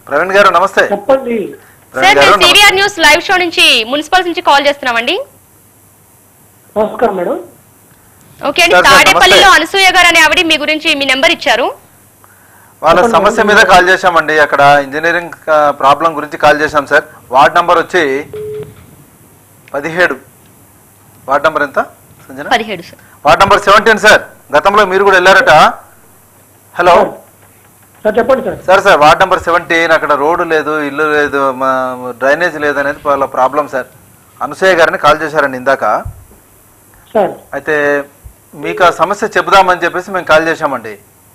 ప్రవీణ్ గారు నమస్తే చెప్పండి ప్రవీణ్ సార్ గారు మేము సివిఆర్ న్యూస్ లైవ్ షో నుంచి మున్సిపల్ నుంచి కాల్ చేస్తున్నామండి నమస్కారం మేడం ఓకే అండి సార్, సార్, తాడేపల్లిలో నమస్తే. అనసూయ గారు అనే ఆవిడ మీ గురించి మీ నెంబర్ ఇచ్చారు వాళ్ళ చెప్పండి, సమస్య మేడం. మీద కాల్ చేశామండి అక్కడ ఇంజనీరింగ్ ప్రాబ్లం గురించి కాల్ చేశాం సార్ వార్డ్ నంబర్ వచ్చి పదిహేడు వార్డ్ నంబర్ ఎంత సంజన పదిహేడు sir ward number seventeen sir గతంలో మీరు కూడా వెళ్ళారట హలో సార్ చెప్పండి sir sir sir ward number seventeen అక్కడ రోడ్డు లేదు ఇల్లు లేదు మా డ్రైనేజ్ లేదు అనేది వాళ్ళ ప్రాబ్లం సార్ అనసూయ గారిని కాల్ చేశారండి ఇందాక సార్ అయితే మీకు ఆ సమస్య చెబుదామని చెప్పేసి మేము కాల్ చేశామండి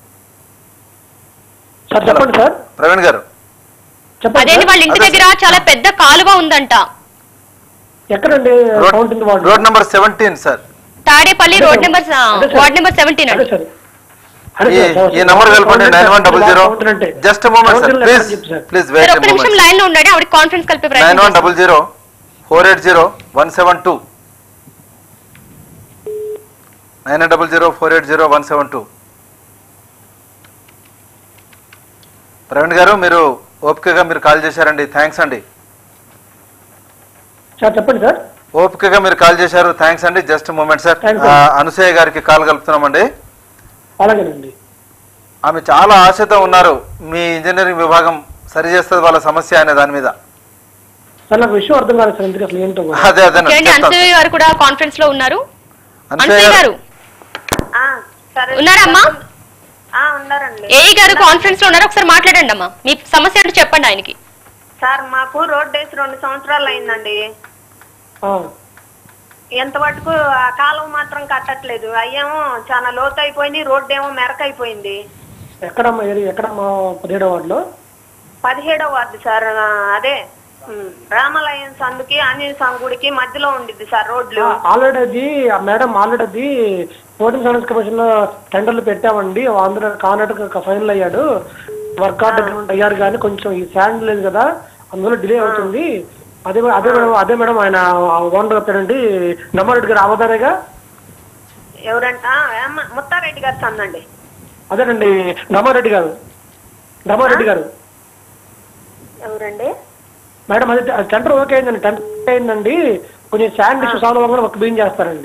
సార్ చెప్పండి సార్ ప్రవీణ్ గారు చెప్పండి అదేంటి సార్. వాళ్ళ ఇంటి అదే దగ్గర చాలా పెద్ద కాలువ ఉందంట ఎక్కడండి road counting ward road number seventeen sir Tadepalli అదే రోడ్ సార్. నెంబర్ అదే సార్. వార్డ్ నెంబర్ సెవెంటీన్ అదే అండి సార్ అదే ఈ సార్, సార్, ఈ నంబర్ సార్, కలపండి counting nine one double zero counting అంటే. Just moment sir counting please లెక్క చెప్పు సార్. ప్లీజ్ సార్ వెయిట్ ఒక్క నిమిషం లైన్ లో ఉండండి ఆవిడ కాన్ఫరెన్స్ కలిపే నైన్ ప్రయత్నం వన్ చేస్తాం. Double zero four eight zero one seven two nine double zero four eight zero one seven two Praveen గారు మీరు ఓపికగా మీరు కాల్ చేశారండి థ్యాంక్స్ అండి సార్ చెప్పండి సార్ ఓపికగా మీరు కాల్ చేశారు థ్యాంక్స్ అండి జస్ట్ మూమెంట్ సార్ Thanks, ఆ, sir. అనసూయ గారికి కాల్ కలుపుతున్నామండి అలాగేనండి ఆమె చాలా ఆశతో ఉన్నారు మీ ఇంజనీరింగ్ విభాగం సరి చేస్తుంది వాళ్ళ సమస్య అనే దాని మీద సార్ నాకు విషయం అర్థం కాలేదు సార్ ఎందుకు అసలు ఏంటో కూడా. అదే అదే ఓకే అండి అనసూయ గారు కూడా కాన్ఫరెన్స్ లో ఉన్నారు అనసూయ అనసూయ గారు గారు ఆ, సరే ఉన్నారమ్మా? ఆ, ఉన్నారండి ఏఈ గారు కాన్ఫరెన్స్ లో ఉన్నారు ఒకసారి మాట్లాడండి అమ్మా మీ సమస్య ఏంటో చెప్పండి ఆయనకి సార్ మాకు రోడ్ వేసి రెండు సంవత్సరాలు అయిందండి ఆ, ఎంత మటుకు ఆ కాలువ మాత్రం కట్టట్లేదు అయ్యేమో చాలా లోతు అయిపోయింది రోడ్డు ఏమో మెరకైపోయింది ఎక్కడమ్మా ఏరియా ఎక్కడమ్మా పదిహేడో వార్డులో పదిహేడవ వార్డు సార్ ఆ, అదే ఉమ్, రామాలయం సందుకి ఆంజనేయ స్వామి గుడికి మధ్యలో ఉండిద్ది సార్ రోడ్లు ఆల్రెడీ అది ఆ మేడం ఆల్రెడీ అది ఓటింగ్ సర్వీస్ కమిషన్ లో టెండర్లు పెట్టామండి ఆంధ్ర కర్ణాటక ఫైనల్ అయ్యాడు వర్కౌట్ అగ్రిమెంట్ అయ్యారు కానీ కొంచెం ఈ శాండ్ లేదు కదా అందువల్ల డిలే అవుతుంది అదే అదే మేడం అదే మేడం ఆయన ఓనర్ చెప్పాడండి నమ్మారెడ్డి గారు అవతారేగా ఎవరంట ఆ, ఏమ్మ, ముత్తారెడ్డి గారు సందండి అదేనండి నమ్మారెడ్డి గారు నమ్మారెడ్డి గారు ఎవరండి మేడం అది టెండర్ ఓకే అయిందండి టెండర్ ఓకే అయిందండి కొంచెం శాండ్ ఇష్యూ సాల్వ్ అవ్వకుండా ఒక బియ్యం చేస్తారండి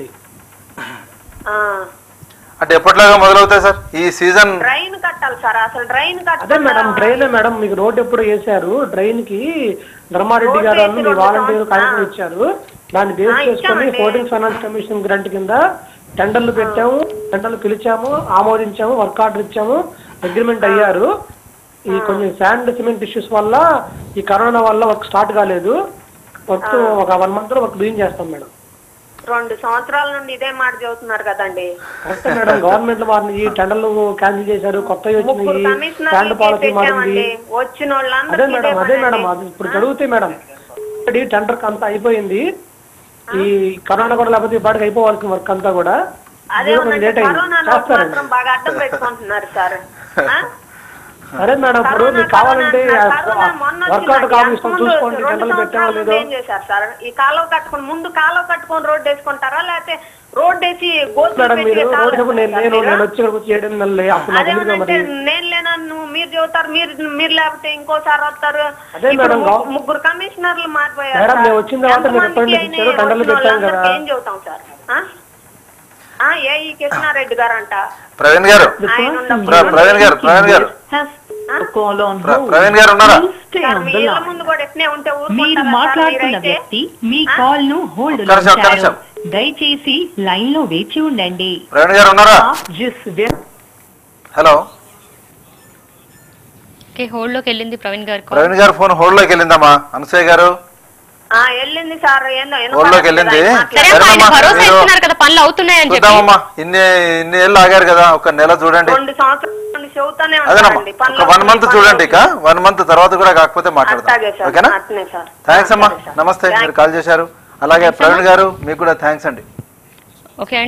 ఆ, అంటే ఎప్పటిలాగా మొదలవుతాయి సార్ ఈ సీజన్ డ్రైన్ కట్టాలి సార్ అసలు డ్రైన్ అదే మేడం కట్టాలి డ్రైన్ మేడం మీకు రోడ్ ఎప్పుడు వేశారు డ్రైన్ కి ధర్మారెడ్డి రోడ్ గారు వేసి మీ రెండు వాలంటీర్ సంవత్సరాలు. కాగితం ఇచ్చారు దాన్ని బేస్ ఆ, చేసుకొని ఇచ్చామండి. ఫోర్టీన్ ఫైనాన్స్ కమిషన్ గ్రాంట్ కింద టెండర్లు పెట్టాము టెండర్లు పిలిచాము ఆమోదించాము వర్క్ ఆర్డర్ ఇచ్చాము అగ్రిమెంట్ అయ్యారు ఈ కొంచెం శాండ్ సిమెంట్ ఇష్యూస్ వల్ల ఈ కరోనా వల్ల వర్క్ స్టార్ట్ కాలేదు వర్క్ ఒక వన్ మంత్ లో వర్క్ బిగిన్ చేస్తాం మేడం రెండు సంవత్సరాల నుండి ఇదే మాట చెబుతున్నారు కదండి కరెక్ట్ మేడం గవర్నమెంట్ వారిని ఈ టెండర్లు క్యాన్సిల్ చేశారు కొత్తవి ముగ్గురు వచ్చినాయి కమిషనర్ శాండ్ పాలసీ మారింది పెట్టామండి వచ్చిన అదే వాళ్ళందరికీ ఇదే మేడం అదే పని మేడం అండి. అది ఇప్పుడు జరుగుతాయి మేడం ఆల్రెడీ టెండర్ అంతా అయిపోయింది ఈ కరోనా కూడా లేకపోతే ఈ పాటికి అయిపోవాల్సిన వర్క్ అంతా కూడా అదే ఇదిగో కొంచెం లేట్ అయింది కరోనా చేస్తారండి మాత్రం బాగా అడ్డం పెట్టుకుంటున్నారు సార్ ఆ? సరే మేడం ఇప్పుడు కరోనా, మీకు కావాలంటే కరోనా, కరోనా మొన్న వర్కౌట్ వచ్చిందండి. కాపీ ఇస్తాం అంతకుముందు చూసుకోండి రెండు టెండర్లు పెట్టామో సంవత్సరాల లేదో ముందు ఏం చేశారు సార్ ఈ కాలువ కట్టుకొని ముందు కాలువ కట్టుకొని రోడ్ వేసుకుంటారా లేకపోతే రోడ్ వేసి గోతులు మేడం పెట్టి మీరు తాళం రోడ్డు నేను వేస్తారా నేను మీరు? నేను వచ్చి ఇక్కడికి వచ్చి ఏడు నెలలు అప్పుడు నాకు ఎందుకు అదేమనంటే మరి నేను లేనన్ను మీరు చెబుతారు మీరు మీరు లేకపోతే ఇంకోసారి వస్తారు అదే ఇప్పుడు మేడం, ము- ముగ్గురు కమిషనర్లు మారిపోయారు మేడం, సార్. మేము వచ్చిన తర్వాత మీరు ఎంతమందికి రిప్రజెంట్ అయినాయి? ఇచ్చారు, టెండర్లు వచ్చిన పెట్టాం వాళ్ళందరికీ కదా. ఏం చెబుతాం సార్ ఆ? ఆ, ఏ ఈ కృష్ణారెడ్డి గారు అంట ప్రవీణ్ గారు ఆయన ఉన్నప్పుడు ప్ర- ప్రవీణ్ గారు ప్రవీణ్ గారు has put a call on ప్ర- hold. ప్రవీణ్ గారు ఉన్నారా Please stay సార్, on మీ the ఇళ్ళ line. ముందు కూడా ఎట్నే ఉంటే మీరు ఊరుకుంటారా సార్ మాట్లాడుతున్న మీరైతే? వ్యక్తి మీ కాల్ ను హోల్డ్ ఒక్క నిమిషం, ఒక్క నిమిషం. దయచేసి లైన్ లో వేచి ఉండండి ప్రవీణ్ గారు ఉన్నారా आप जिस व्यक्ति హలో ఓకే హోల్డ్ లోకి వెళ్ళింది ప్రవీణ్ గారు call. ప్రవీణ్ గారు ఫోన్ హోల్డ్ లోకి వెళ్ళిందమ్మా అనసూయ గారు ఆ, వెళ్ళింది సార్ ఏందో హోల్డ్ లోకి వెళ్ళింది సరే అమ్మా ఆయన సరేనమ్మా, భరోసా మీరు- ఇస్తున్నారు కదా పనులు అవుతున్నాయని చెప్పి చూద్దామమ్మా ఇన్ని ఇన్ని ఏళ్ళు ఆగారు కదా ఒక నెల చూడండి రెండు సంవత్సరాల నుండి చెబుతానే అదేనమ్మా ఉంటారండి ఒక వన్ మంత్ చూడండి ఇక వన్ మంత్ తర్వాత కూడా కాకపోతే అట్లాగే మాట్లాడదాం సార్ ఓకేనా అట్నే సార్ థ్యాంక్స్ అమ్మా అట్లాగే సార్. నమస్తే థాంక్స్. మీరు కాల్ చేశారు అలాగే ప్రవీణ్ గారు మీకు కూడా థ్యాంక్స్ అండి ఓకే